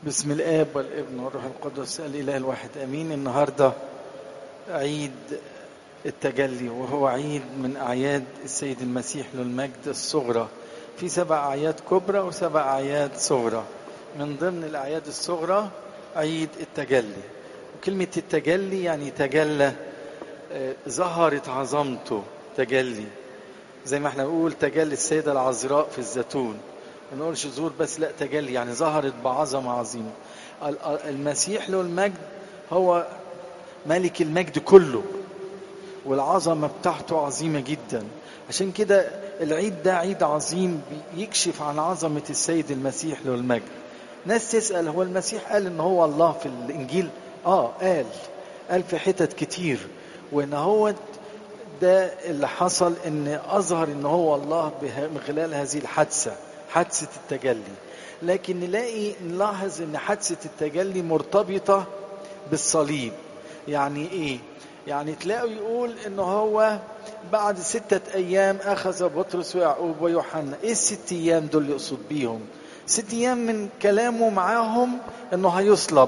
بسم الاب والابن والروح القدس الاله الواحد امين النهارده عيد التجلي وهو عيد من اعياد السيد المسيح له المجد الصغرى في سبع اعياد كبرى وسبع اعياد صغرى من ضمن الاعياد الصغرى عيد التجلي وكلمه التجلي يعني تجلى آه، ظهرت عظمته تجلي زي ما احنا بنقول تجلي السيده العذراء في الزيتون ما نقولش زور بس لا تجلي يعني ظهرت بعظمه عظيمه ال- ال- المسيح له المجد هو ملك المجد كله والعظمه بتاعته عظيمه جدا عشان كده العيد ده عيد عظيم بيكشف عن عظمه السيد المسيح له المجد ناس تسال هو المسيح قال ان هو الله في الانجيل اه قال قال في حتت كتير وان هو ده اللي حصل ان اظهر ان هو الله به- من خلال هذه الحادثه حادثه التجلي لكن نلاقي نلاحظ ان حادثه التجلي مرتبطه بالصليب يعني ايه يعني تلاقوا يقول ان هو بعد ستة ايام اخذ بطرس ويعقوب ويوحنا ايه الست ايام دول يقصد بيهم ست ايام من كلامه معاهم انه هيصلب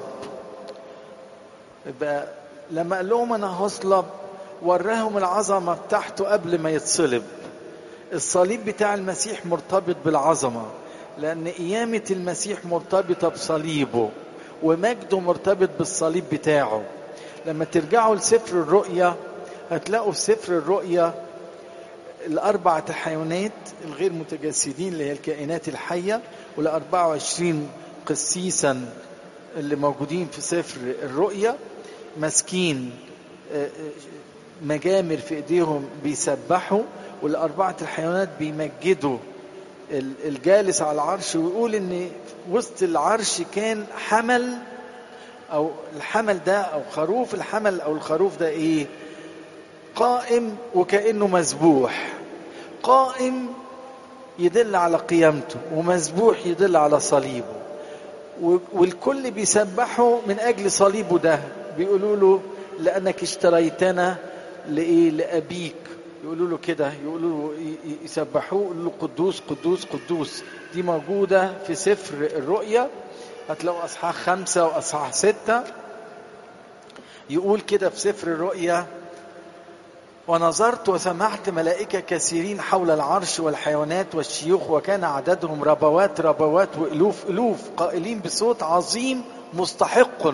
يبقى لما قال لهم انا هصلب وراهم العظمه بتاعته قبل ما يتصلب الصليب بتاع المسيح مرتبط بالعظمه لان قيامه المسيح مرتبطه بصليبه ومجده مرتبط بالصليب بتاعه لما ترجعوا لسفر الرؤيا هتلاقوا في سفر الرؤيا الأربعة حيوانات الغير متجسدين اللي هي الكائنات الحية والأربعة وعشرين قسيسا اللي موجودين في سفر الرؤيا ماسكين آه، آه، مجامر في ايديهم بيسبحوا والأربعة الحيوانات بيمجدوا ال- الجالس على العرش ويقول ان وسط العرش كان حمل او الحمل ده او خروف الحمل او الخروف ده ايه قائم وكأنه مذبوح قائم يدل على قيامته ومذبوح يدل على صليبه و- والكل بيسبحوا من اجل صليبه ده بيقولوا له لانك اشتريتنا لايه لابيك يقولوا له كده يقولوا له ي- ي- يسبحوه يقولوا له قدوس قدوس قدوس دي موجوده في سفر الرؤيا هتلاقوا اصحاح خمسه واصحاح سته يقول كده في سفر الرؤيا ونظرت وسمعت ملائكة كثيرين حول العرش والحيوانات والشيوخ وكان عددهم ربوات ربوات وألوف ألوف قائلين بصوت عظيم مستحق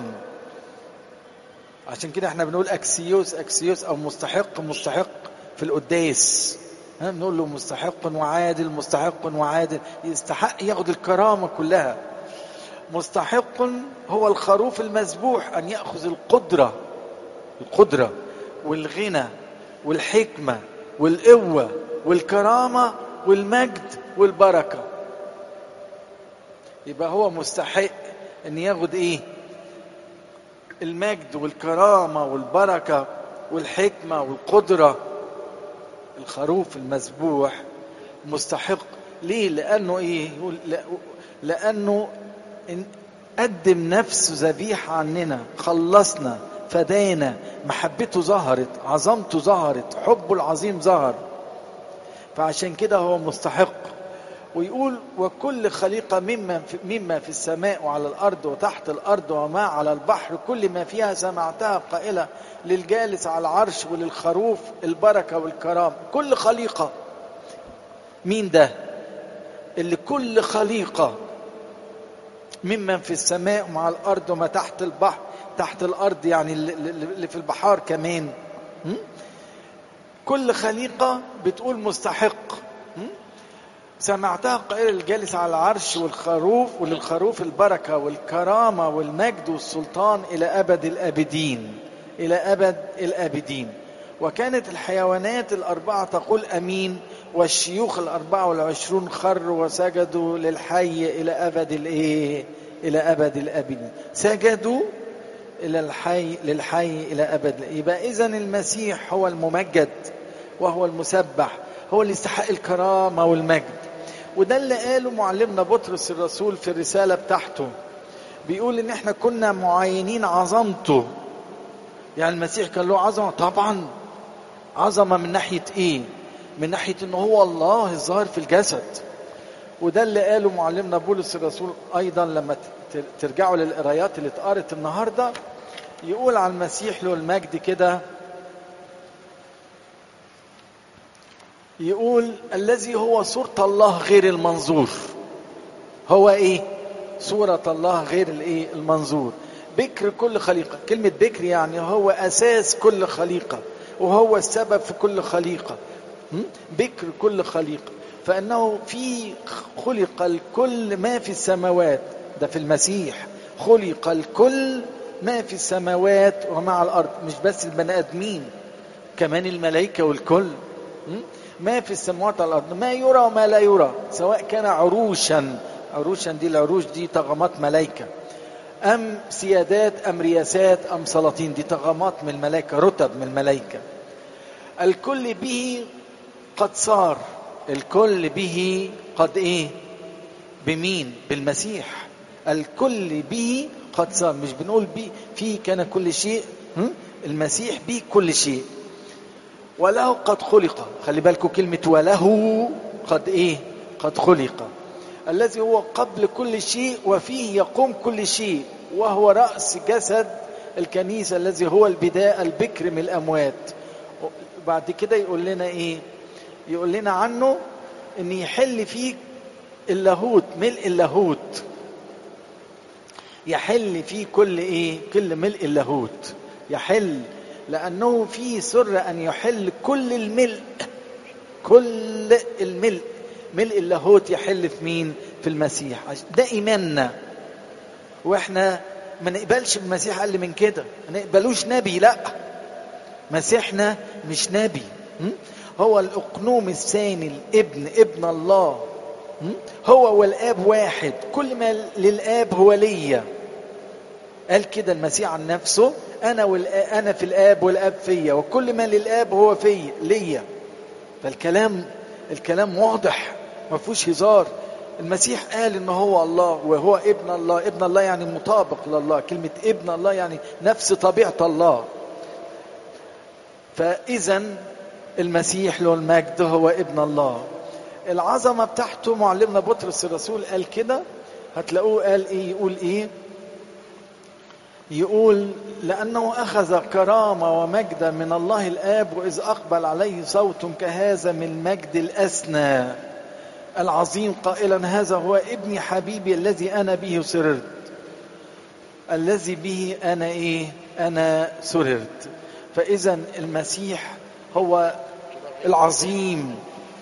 عشان كده احنا بنقول أكسيوس أكسيوس أو مستحق مستحق في القداس ها بنقول له مستحق وعادل مستحق وعادل يستحق ياخد الكرامة كلها مستحق هو الخروف المذبوح أن يأخذ القدرة القدرة والغنى والحكمة والقوة والكرامة والمجد والبركة يبقى هو مستحق ان ياخد ايه المجد والكرامة والبركة والحكمة والقدرة الخروف المذبوح مستحق ليه لانه ايه يقول لا- لانه إن قدم نفسه ذبيحة عننا خلصنا فدانا محبته ظهرت عظمته ظهرت حبه العظيم ظهر فعشان كده هو مستحق ويقول وكل خليقة مما في, مما في السماء وعلى الأرض وتحت الأرض وما على البحر كل ما فيها سمعتها قائلة للجالس على العرش وللخروف البركة والكرام كل خليقة مين ده اللي كل خليقة ممن في السماء ومع الأرض وما تحت البحر تحت الأرض يعني اللي- اللي في البحار كمان م? كل خليقة بتقول مستحق م? سمعتها قائل الجالس على العرش والخروف وللخروف البركة والكرامة والمجد والسلطان إلى أبد الآبدين إلى أبد الآبدين وكانت الحيوانات الأربعة تقول أمين والشيوخ الأربعة والعشرون خروا وسجدوا للحي إلى أبد الإيه إلى أبد الآبدين سجدوا إلى الحي للحي إلى أبد يبقى إذا المسيح هو الممجد وهو المسبح هو اللي يستحق الكرامة والمجد وده اللي قاله معلمنا بطرس الرسول في الرسالة بتاعته بيقول إن إحنا كنا معينين عظمته يعني المسيح كان له عظمة طبعا عظمة من ناحية إيه؟ من ناحية إن هو الله الظاهر في الجسد وده اللي قاله معلمنا بولس الرسول ايضا لما ترجعوا للقرايات اللي اتقرت النهارده يقول على المسيح له المجد كده يقول الذي هو صورة الله غير المنظور هو ايه صورة الله غير الايه المنظور بكر كل خليقة كلمة بكر يعني هو أساس كل خليقة وهو السبب في كل خليقة بكر كل خليقة فإنه في خلق الكل ما في السماوات ده في المسيح خلق الكل ما في السماوات ومع الأرض مش بس البني آدمين كمان الملائكة والكل ما في السماوات والأرض ما يرى وما لا يرى سواء كان عروشا عروشا دي العروش دي طغمات ملائكة أم سيادات أم رياسات أم سلاطين دي طغمات من الملائكة رتب من الملائكة الكل به قد صار الكل به قد ايه بمين بالمسيح الكل به قد صار مش بنقول به فيه كان كل شيء المسيح به كل شيء وله قد خلق خلي بالكم كلمة وله قد ايه قد خلق الذي هو قبل كل شيء وفيه يقوم كل شيء وهو رأس جسد الكنيسة الذي هو البداية البكر من الأموات بعد كده يقول لنا ايه يقول لنا عنه ان يحل فيه اللاهوت ملء اللاهوت يحل فيه كل ايه كل ملء اللاهوت يحل لانه فيه سر ان يحل كل الملء كل الملء ملء اللاهوت يحل في مين في المسيح ده ايماننا واحنا ما نقبلش المسيح اقل من كده ما نقبلوش نبي لا مسيحنا مش نبي هو الأقنوم الثاني الابن ابن الله هو والآب واحد كل ما للآب هو ليا قال كده المسيح عن نفسه أنا أنا في الآب والآب فيا وكل ما للآب هو في ليا فالكلام الكلام واضح ما فيهوش هزار المسيح قال ان هو الله وهو ابن الله ابن الله يعني مطابق لله كلمة ابن الله يعني نفس طبيعة الله فإذا المسيح له المجد هو ابن الله العظمة بتاعته معلمنا بطرس الرسول قال كده هتلاقوه قال ايه يقول ايه يقول لأنه أخذ كرامة ومجد من الله الآب وإذ أقبل عليه صوت كهذا من المجد الأسنى العظيم قائلا هذا هو ابني حبيبي الذي أنا به سررت الذي به أنا إيه أنا سررت فإذا المسيح هو العظيم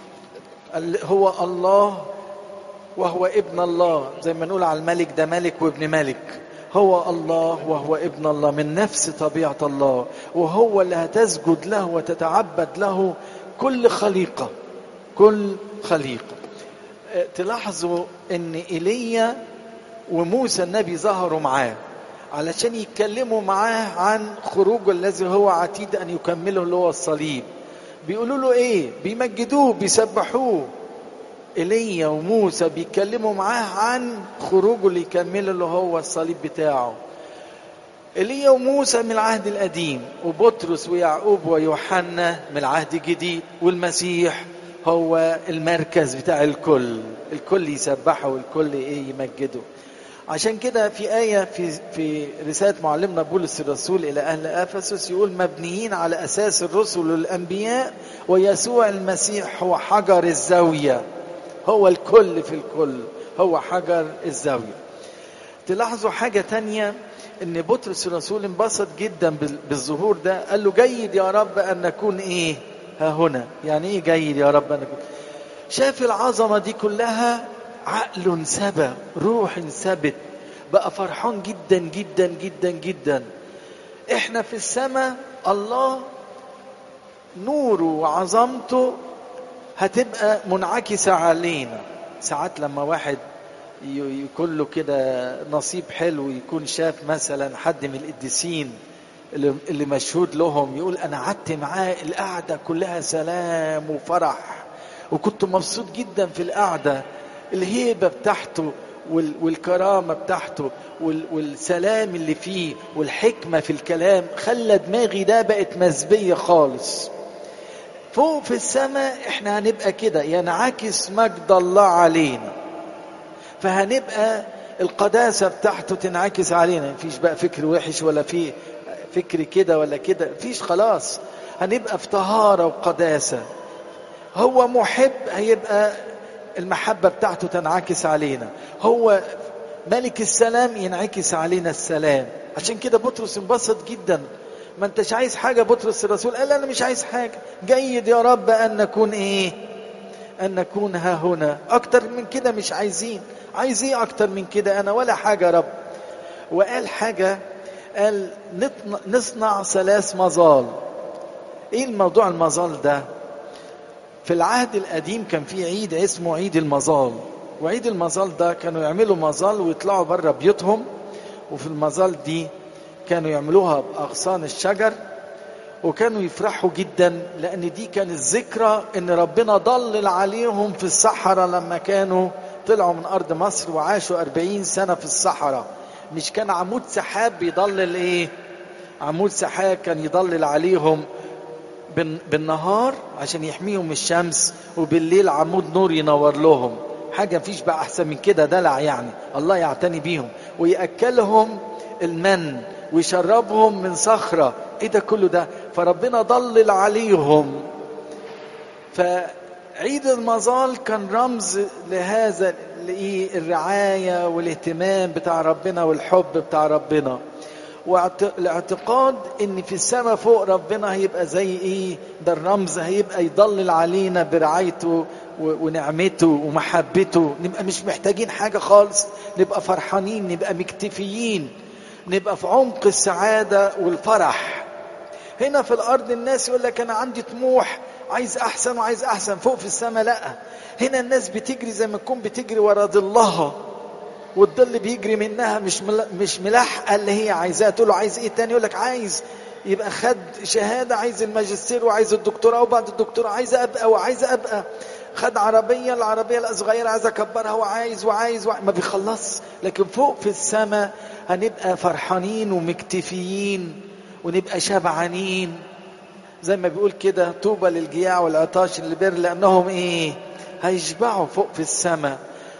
هو الله وهو ابن الله زي ما نقول على الملك ده ملك وابن ملك هو الله وهو ابن الله من نفس طبيعة الله وهو اللي هتسجد له وتتعبد له كل خليقة كل خليقة تلاحظوا ان ايليا وموسى النبي ظهروا معاه علشان يتكلموا معاه عن خروجه الذي هو عتيد ان يكمله اللي هو الصليب بيقولوا له ايه بيمجدوه بيسبحوه ايليا وموسى بيتكلموا معاه عن خروجه اللي يكمله اللي هو الصليب بتاعه ايليا وموسى من العهد القديم وبطرس ويعقوب ويوحنا من العهد الجديد والمسيح هو المركز بتاع الكل الكل يسبحه والكل ايه يمجده عشان كده في آية في في رسالة معلمنا بولس الرسول إلى أهل أفسس يقول مبنيين على أساس الرسل والأنبياء ويسوع المسيح هو حجر الزاوية هو الكل في الكل هو حجر الزاوية تلاحظوا حاجة تانية ان بطرس الرسول انبسط جدا بالظهور ده قال له جيد يا رب ان نكون ايه ها هنا يعني ايه جيد يا رب ان نكون شاف العظمة دي كلها عقل سبى روح ثبت بقى فرحان جدا جدا جدا جدا احنا في السماء الله نوره وعظمته هتبقى منعكسة علينا ساعات لما واحد يكون له كده نصيب حلو يكون شاف مثلا حد من القديسين اللي مشهود لهم يقول انا قعدت معاه القعده كلها سلام وفرح وكنت مبسوط جدا في القعده الهيبه بتاعته والكرامه بتاعته والسلام اللي فيه والحكمه في الكلام خلى دماغي ده بقت مزبيه خالص فوق في السماء احنا هنبقى كده ينعكس مجد الله علينا فهنبقى القداسة بتاعته تنعكس علينا مفيش بقى فكر وحش ولا في فكر كده ولا كده مفيش خلاص هنبقى في طهارة وقداسة هو محب هيبقى المحبة بتاعته تنعكس علينا هو ملك السلام ينعكس علينا السلام عشان كده بطرس انبسط جدا ما انتش عايز حاجة بطرس الرسول قال انا مش عايز حاجة جيد يا رب ان نكون ايه ان نكون ها هنا اكتر من كده مش عايزين عايز ايه اكتر من كده انا ولا حاجة يا رب وقال حاجة قال نصنع ثلاث مظال ايه الموضوع المظال ده في العهد القديم كان في عيد اسمه عيد المظال وعيد المظال ده كانوا يعملوا مظال ويطلعوا بره بيوتهم وفي المظال دي كانوا يعملوها بأغصان الشجر وكانوا يفرحوا جدا لأن دي كانت ذكرى إن ربنا ضلل عليهم في الصحراء لما كانوا طلعوا من أرض مصر وعاشوا أربعين سنة في الصحراء مش كان عمود سحاب بيضلل إيه عمود سحاب كان يضلل عليهم بالنهار عشان يحميهم من الشمس وبالليل عمود نور ينور لهم حاجة مفيش بقى أحسن من كده دلع يعني الله يعتني بيهم ويأكلهم المن ويشربهم من صخرة ايه ده كله ده فربنا ضلل عليهم فعيد المظال كان رمز لهذا الرعاية والاهتمام بتاع ربنا والحب بتاع ربنا والاعتقاد ان في السماء فوق ربنا هيبقى زي ايه ده الرمز هيبقى يضلل علينا برعايته ونعمته ومحبته نبقى مش محتاجين حاجة خالص نبقى فرحانين نبقى مكتفيين نبقى في عمق السعادة والفرح هنا في الأرض الناس يقول لك أنا عندي طموح عايز أحسن وعايز أحسن فوق في السماء لا هنا الناس بتجري زي ما تكون بتجري ورا ظلها والظل بيجري منها مش مش ملاحقه اللي هي عايزاه تقول له عايز ايه تاني يقول لك عايز يبقى خد شهاده عايز الماجستير وعايز الدكتوراه وبعد الدكتوراه عايز ابقى وعايز ابقى خد عربيه العربيه الصغيره عايز اكبرها وعايز وعايز, وعايز ما بيخلص لكن فوق في السماء هنبقى فرحانين ومكتفيين ونبقى شبعانين زي ما بيقول كده طوبى للجياع والعطاش البر لانهم ايه هيشبعوا فوق في السماء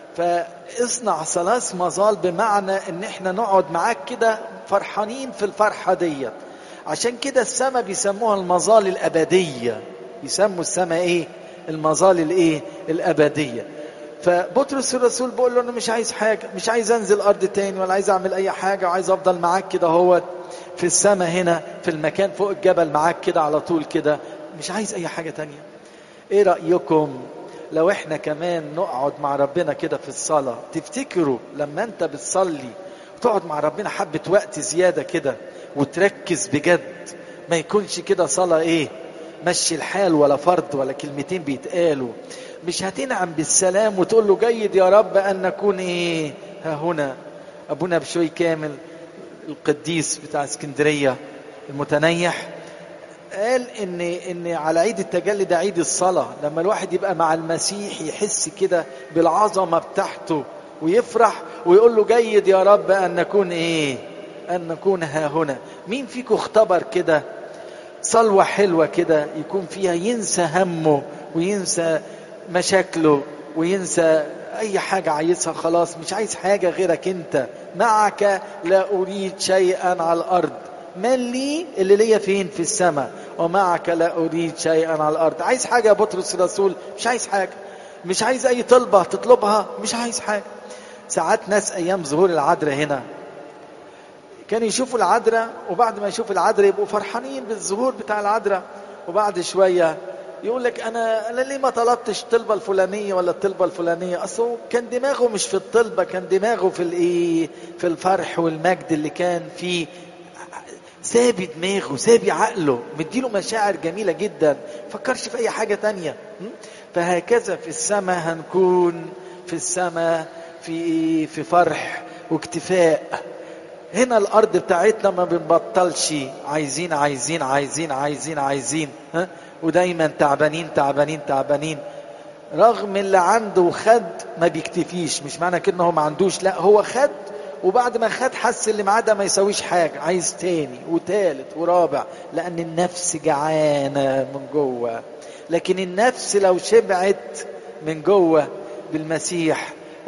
فاصنع ثلاث مظال بمعنى ان احنا نقعد معاك كده فرحانين في الفرحة دي عشان كده السماء بيسموها المظال الأبدية يسموا السماء ايه المظال الايه الأبدية فبطرس الرسول بيقول له انا مش عايز حاجة مش عايز انزل ارض تاني ولا عايز اعمل اي حاجة وعايز افضل معاك كده هو في السماء هنا في المكان فوق الجبل معاك كده على طول كده مش عايز اي حاجة تانية ايه رأيكم لو احنا كمان نقعد مع ربنا كده في الصلاة تفتكروا لما انت بتصلي وتقعد مع ربنا حبة وقت زيادة كده وتركز بجد ما يكونش كده صلاة ايه مشي الحال ولا فرض ولا كلمتين بيتقالوا مش هتنعم بالسلام وتقول له جيد يا رب ان نكون ايه ها هنا ابونا بشوي كامل القديس بتاع اسكندرية المتنيح قال ان ان على عيد التجلي ده عيد الصلاه لما الواحد يبقى مع المسيح يحس كده بالعظمه بتاعته ويفرح ويقول له جيد يا رب ان نكون ايه ان نكون ها هنا مين فيكم اختبر كده صلوه حلوه كده يكون فيها ينسى همه وينسى مشاكله وينسى اي حاجه عايزها خلاص مش عايز حاجه غيرك انت معك لا اريد شيئا على الارض من لي اللي ليا فين في السماء ومعك لا أريد شيئا على الأرض عايز حاجة يا بطرس الرسول مش عايز حاجة مش عايز أي طلبة تطلبها مش عايز حاجة ساعات ناس أيام ظهور العذراء هنا كانوا يشوفوا العذراء وبعد ما يشوفوا العذراء يبقوا فرحانين بالظهور بتاع العذراء وبعد شوية يقول لك انا انا ليه ما طلبتش الطلبه الفلانيه ولا الطلبه الفلانيه اصله كان دماغه مش في الطلبه كان دماغه في الايه في الفرح والمجد اللي كان فيه سابي دماغه سابي عقله مديله مشاعر جميلة جدا فكرش في أي حاجة تانية فهكذا في السماء هنكون في السماء في في فرح واكتفاء هنا الأرض بتاعتنا ما بنبطلش عايزين عايزين عايزين عايزين عايزين ها ودايما تعبانين تعبانين تعبانين رغم اللي عنده وخد ما بيكتفيش مش معنى كده هو ما عندوش لا هو خد وبعد ما خد حس اللي معاه ده ما يسويش حاجة عايز تاني وتالت ورابع لأن النفس جعانة من جوه لكن النفس لو شبعت من جوه بالمسيح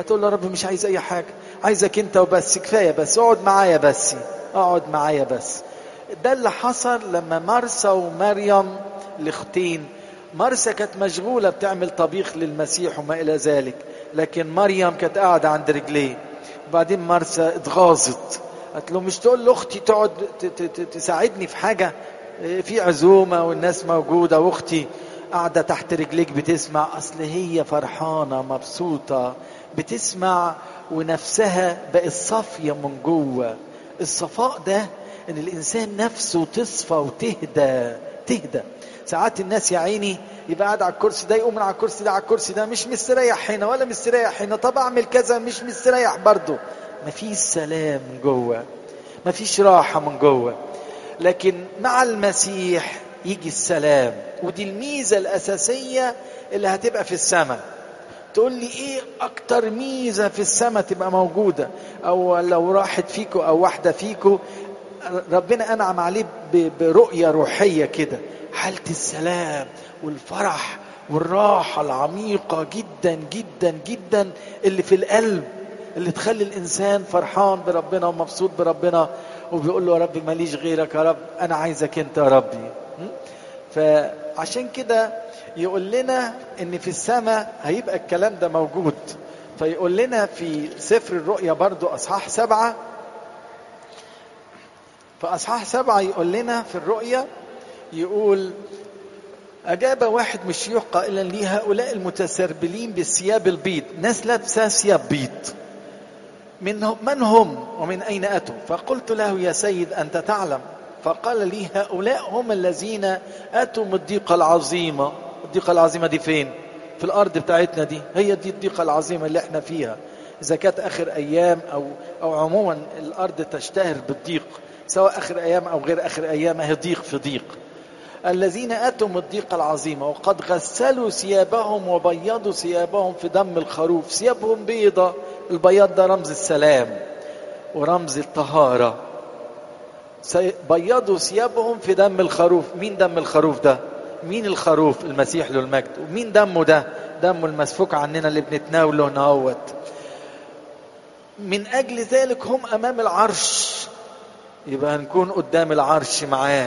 هتقول له يا رب مش عايز اي حاجه عايزك انت وبس كفايه بس اقعد معايا بس اقعد معايا بس ده اللي حصل لما مرسى ومريم الاختين مرسى كانت مشغوله بتعمل طبيخ للمسيح وما الى ذلك لكن مريم كانت قاعده عند رجليه وبعدين مرسى اتغاظت قالت له مش تقول لاختي تقعد تساعدني في حاجه في عزومه والناس موجوده واختي قاعده تحت رجليك بتسمع اصل هي فرحانه مبسوطه بتسمع ونفسها بقت صافيه من جوه الصفاء ده ان الانسان نفسه تصفى وتهدى تهدى ساعات الناس يا عيني يبقى قاعد على الكرسي ده يقوم من على الكرسي ده على الكرسي ده مش مستريح هنا ولا مستريح هنا طب اعمل كذا مش مستريح برضه مفيش سلام من جوه مفيش راحه من جوه لكن مع المسيح يجي السلام ودي الميزه الاساسيه اللي هتبقى في السماء تقول لي ايه اكتر ميزه في السماء تبقى موجوده او لو راحت فيكو او واحده فيكو ربنا انعم عليه برؤيه روحيه كده حاله السلام والفرح والراحه العميقه جدا جدا جدا اللي في القلب اللي تخلي الانسان فرحان بربنا ومبسوط بربنا وبيقول له يا رب ماليش غيرك يا رب انا عايزك انت يا ربي فعشان كده يقول لنا ان في السماء هيبقى الكلام ده موجود فيقول لنا في سفر الرؤيا برضو اصحاح سبعة فاصحاح سبعة يقول لنا في الرؤيا يقول أجاب واحد من الشيوخ قائلا لي هؤلاء المتسربلين بالثياب البيض ناس لابسة ثياب بيض من من هم ومن أين أتوا فقلت له يا سيد أنت تعلم فقال لي هؤلاء هم الذين أتوا من الضيقة العظيمة الضيقة العظيمة دي فين في الأرض بتاعتنا دي هي دي الضيقة العظيمة اللي احنا فيها إذا كانت آخر أيام أو أو عموما الأرض تشتهر بالضيق سواء آخر أيام أو غير آخر أيام هي ضيق في ضيق الذين أتوا من الضيقة العظيمة وقد غسلوا ثيابهم وبيضوا ثيابهم في دم الخروف ثيابهم بيضة البياض ده رمز السلام ورمز الطهارة بيضوا ثيابهم في دم الخروف مين دم الخروف ده مين الخروف المسيح له المجد ومين دمه ده دمه المسفوك عننا اللي بنتناوله نهوت من أجل ذلك هم أمام العرش يبقى هنكون قدام العرش معاه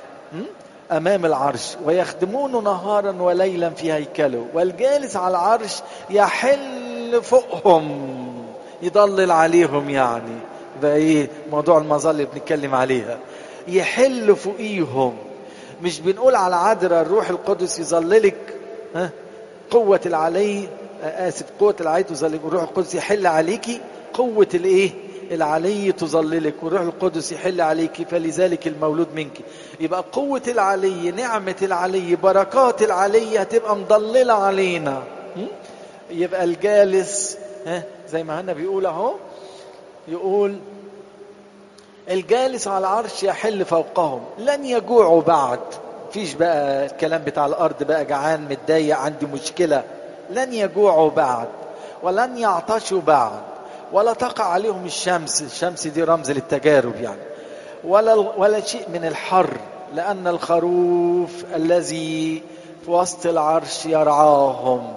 أمام العرش ويخدمون نهارا وليلا في هيكله والجالس على العرش يحل فوقهم يضلل عليهم يعني بقى ايه موضوع المظل اللي بنتكلم عليها يحل فوقيهم مش بنقول على عذراء الروح القدس يظللك ها قوة العلي آسف قوة العلي تظللك والروح القدس يحل عليكي قوة الايه العلي تظللك والروح القدس يحل عليك فلذلك المولود منك يبقى قوة العلي نعمة العلي بركات العلي هتبقى مضللة علينا يبقى الجالس ها زي ما هنا بيقول اهو يقول الجالس على العرش يحل فوقهم لن يجوعوا بعد فيش بقى الكلام بتاع الارض بقى جعان متضايق عندي مشكله لن يجوعوا بعد ولن يعطشوا بعد ولا تقع عليهم الشمس الشمس دي رمز للتجارب يعني ولا ولا شيء من الحر لأن الخروف الذي في وسط العرش يرعاهم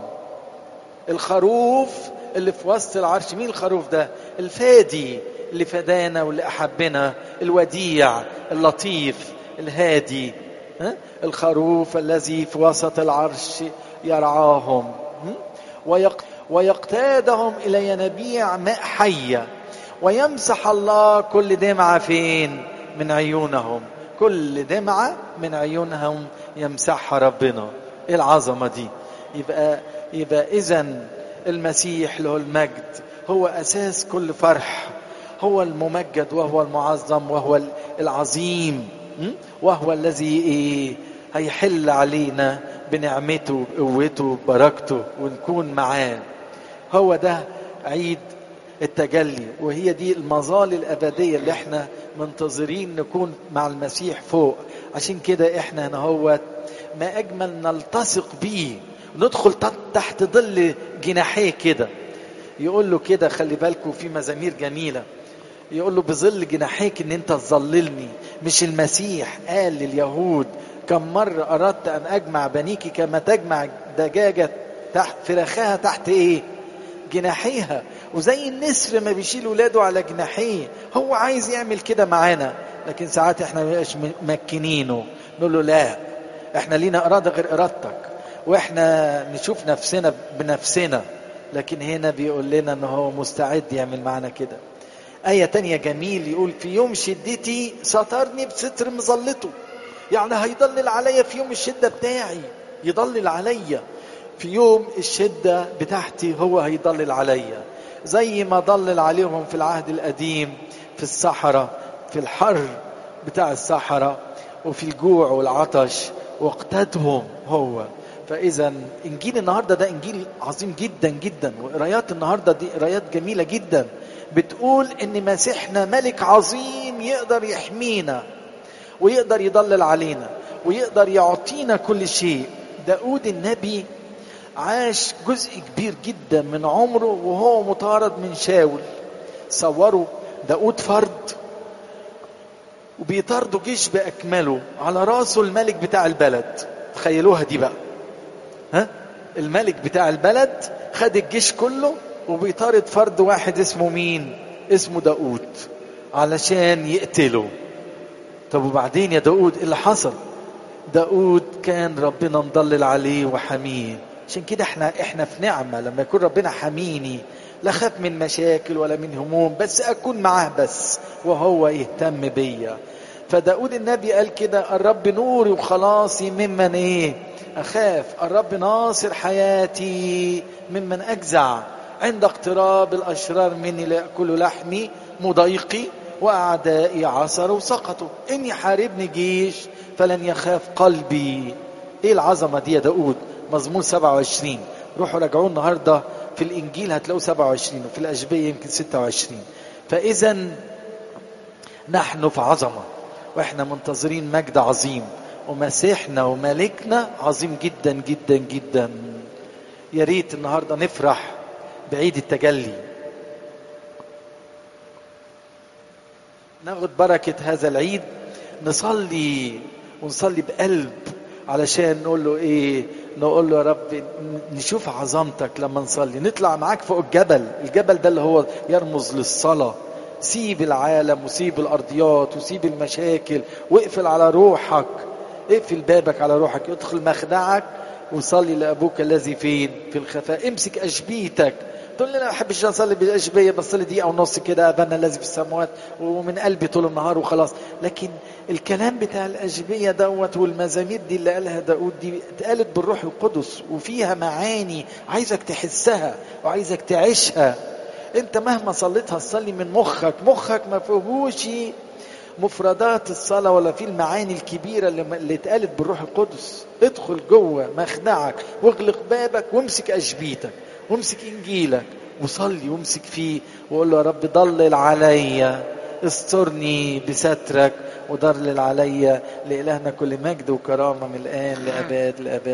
الخروف اللي في وسط العرش مين الخروف ده الفادي اللي فدانا واللي أحبنا الوديع اللطيف الهادي ها؟ الخروف الذي في وسط العرش يرعاهم ويق ويقتادهم إلى ينابيع ماء حية ويمسح الله كل دمعة فين من عيونهم كل دمعة من عيونهم يمسحها ربنا ايه العظمة دي يبقى يبقى إذا المسيح له المجد هو أساس كل فرح هو الممجد وهو المعظم وهو العظيم وهو الذي إيه هيحل علينا بنعمته بقوته ببركته ونكون معاه هو ده عيد التجلي وهي دي المظال الأبدية اللي احنا منتظرين نكون مع المسيح فوق عشان كده احنا هنا هو ما أجمل نلتصق بيه ندخل تحت ظل جناحيه كده يقول له كده خلي بالكم في مزامير جميلة يقول له بظل جناحيك ان انت تظللني مش المسيح قال لليهود كم مرة أردت أن أجمع بنيك كما تجمع دجاجة تحت فراخها تحت إيه؟ جناحيها وزي النسر ما بيشيل ولاده على جناحيه هو عايز يعمل كده معانا لكن ساعات احنا مش ممكنينه نقول له لا احنا لينا اراده غير ارادتك واحنا نشوف نفسنا بنفسنا لكن هنا بيقول لنا ان هو مستعد يعمل معنا كده آية تانية جميل يقول في يوم شدتي سترني بستر مظلته يعني هيضلل عليا في يوم الشدة بتاعي يضلل عليا في يوم الشدة بتاعتي هو هيضلل عليا زي ما ضلل عليهم في العهد القديم في الصحراء في الحر بتاع الصحراء وفي الجوع والعطش واقتدهم هو فاذا انجيل النهارده ده انجيل عظيم جدا جدا وقرايات النهارده دي قرايات جميله جدا بتقول ان مسيحنا ملك عظيم يقدر يحمينا ويقدر يضلل علينا ويقدر يعطينا كل شيء داود النبي عاش جزء كبير جدا من عمره وهو مطارد من شاول صوروا داود فرد وبيطاردوا جيش بأكمله على راسه الملك بتاع البلد تخيلوها دي بقى ها الملك بتاع البلد خد الجيش كله وبيطارد فرد واحد اسمه مين اسمه داود علشان يقتله طب وبعدين يا داود ايه اللي حصل داود كان ربنا مضلل عليه وحميه عشان كده احنا احنا في نعمه لما يكون ربنا حميني لا خاف من مشاكل ولا من هموم بس اكون معاه بس وهو يهتم بيا فداود النبي قال كده الرب نوري وخلاصي ممن ايه اخاف الرب ناصر حياتي ممن اجزع عند اقتراب الاشرار مني ليأكلوا لحمي مضايقي واعدائي عثروا وسقطوا ان يحاربني جيش فلن يخاف قلبي ايه العظمه دي يا داود مزمور 27 روحوا راجعوه النهارده في الانجيل هتلاقوا 27 وفي الاشبيه يمكن 26 فاذا نحن في عظمه واحنا منتظرين مجد عظيم ومسيحنا وملكنا عظيم جدا جدا جدا يا ريت النهارده نفرح بعيد التجلي ناخد بركه هذا العيد نصلي ونصلي بقلب علشان نقول له ايه نقول له يا رب نشوف عظمتك لما نصلي نطلع معاك فوق الجبل الجبل ده اللي هو يرمز للصلاة سيب العالم وسيب الأرضيات وسيب المشاكل واقفل على روحك اقفل بابك على روحك ادخل مخدعك وصلي لأبوك الذي فين في الخفاء امسك أشبيتك تقول لي انا ما بحبش اصلي بالاشبيه بصلي دقيقه ونص كده ابانا الذي في السماوات ومن قلبي طول النهار وخلاص لكن الكلام بتاع الاشبيه دوت والمزامير دي اللي قالها داود دي اتقالت بالروح القدس وفيها معاني عايزك تحسها وعايزك تعيشها انت مهما صليتها تصلي من مخك مخك ما فيهوش مفردات الصلاة ولا في المعاني الكبيرة اللي, اللي اتقالت بالروح القدس ادخل جوه مخدعك واغلق بابك وامسك أشبيتك وامسك انجيلك وصلي وامسك فيه وقول له يا رب ضلل عليا استرني بسترك وضلل عليا لإلهنا كل مجد وكرامة من الآن لأباد لأباد